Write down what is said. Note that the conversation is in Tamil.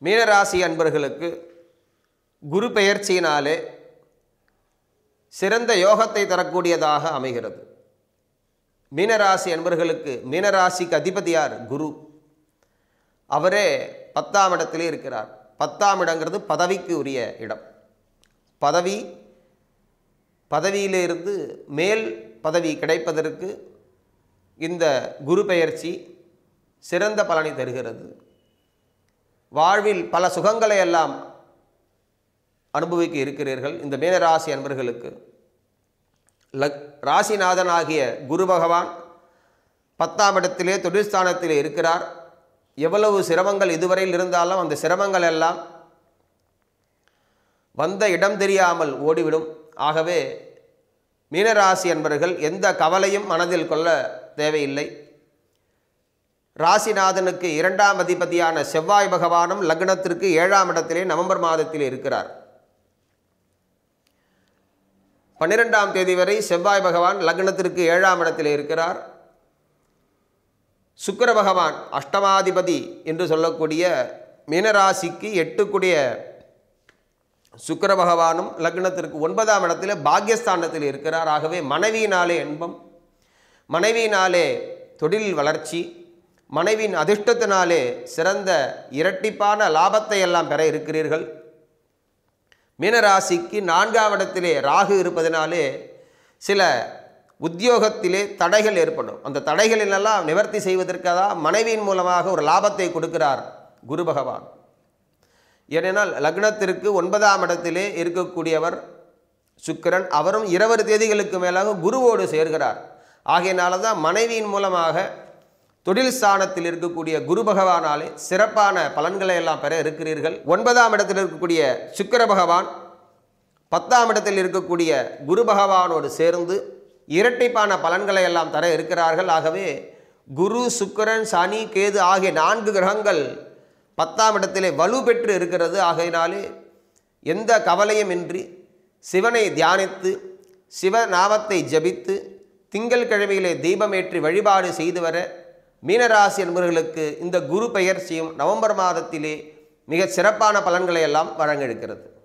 மீனராசி அன்பர்களுக்கு குரு பெயர்ச்சியினாலே சிறந்த யோகத்தை தரக்கூடியதாக அமைகிறது மீனராசி அன்பர்களுக்கு மீனராசிக்கு அதிபதியார் குரு அவரே பத்தாம் இடத்திலே இருக்கிறார் பத்தாம் இடங்கிறது பதவிக்கு உரிய இடம் பதவி பதவியிலிருந்து மேல் பதவி கிடைப்பதற்கு இந்த குரு பெயர்ச்சி சிறந்த பலனை தருகிறது வாழ்வில் பல சுகங்களை எல்லாம் அனுபவிக்க இருக்கிறீர்கள் இந்த மீனராசி அன்பர்களுக்கு லக் ராசிநாதனாகிய குரு பகவான் பத்தாம் இடத்திலே தொழில்ஸ்தானத்திலே இருக்கிறார் எவ்வளவு சிரமங்கள் இதுவரையில் இருந்தாலும் அந்த சிரமங்கள் எல்லாம் வந்த இடம் தெரியாமல் ஓடிவிடும் ஆகவே மீனராசி என்பர்கள் எந்த கவலையும் மனதில் கொள்ள தேவையில்லை ராசிநாதனுக்கு இரண்டாம் அதிபதியான செவ்வாய் பகவானும் லக்னத்திற்கு ஏழாம் இடத்திலே நவம்பர் மாதத்திலே இருக்கிறார் பன்னிரெண்டாம் தேதி வரை செவ்வாய் பகவான் லக்னத்திற்கு ஏழாம் இடத்திலே இருக்கிறார் சுக்கிர பகவான் அஷ்டமாதிபதி என்று சொல்லக்கூடிய மீனராசிக்கு எட்டுக்குடிய சுக்கிர பகவானும் லக்னத்திற்கு ஒன்பதாம் இடத்தில் பாக்யஸ்தானத்தில் இருக்கிறார் ஆகவே மனைவியினாலே இன்பம் மனைவியினாலே தொழில் வளர்ச்சி மனைவியின் அதிர்ஷ்டத்தினாலே சிறந்த இரட்டிப்பான லாபத்தை எல்லாம் பெற இருக்கிறீர்கள் மீனராசிக்கு நான்காம் இடத்திலே ராகு இருப்பதனாலே சில உத்தியோகத்திலே தடைகள் ஏற்படும் அந்த தடைகளிலெல்லாம் நிவர்த்தி செய்வதற்காக மனைவியின் மூலமாக ஒரு லாபத்தை கொடுக்கிறார் குரு பகவான் ஏனென்றால் லக்னத்திற்கு ஒன்பதாம் இடத்திலே இருக்கக்கூடியவர் சுக்கிரன் அவரும் இருபது தேதிகளுக்கு மேலாக குருவோடு சேர்கிறார் ஆகையினால தான் மனைவியின் மூலமாக தொழில் ஸ்தானத்தில் இருக்கக்கூடிய குரு பகவானாலே சிறப்பான பலன்களை எல்லாம் பெற இருக்கிறீர்கள் ஒன்பதாம் இடத்தில் இருக்கக்கூடிய சுக்கிர பகவான் பத்தாம் இடத்தில் இருக்கக்கூடிய குரு பகவானோடு சேர்ந்து இரட்டிப்பான பலன்களை எல்லாம் தர இருக்கிறார்கள் ஆகவே குரு சுக்கிரன் சனி கேது ஆகிய நான்கு கிரகங்கள் பத்தாம் இடத்திலே வலு பெற்று இருக்கிறது ஆகையினாலே எந்த கவலையும் இன்றி சிவனை தியானித்து சிவநாமத்தை ஜபித்து திங்கள் கிழமையிலே தீபமேற்றி வழிபாடு செய்து வர மீனராசி என்பவர்களுக்கு இந்த குரு பெயர்ச்சியும் நவம்பர் மாதத்திலே மிக சிறப்பான பலன்களை எல்லாம் வழங்க இருக்கிறது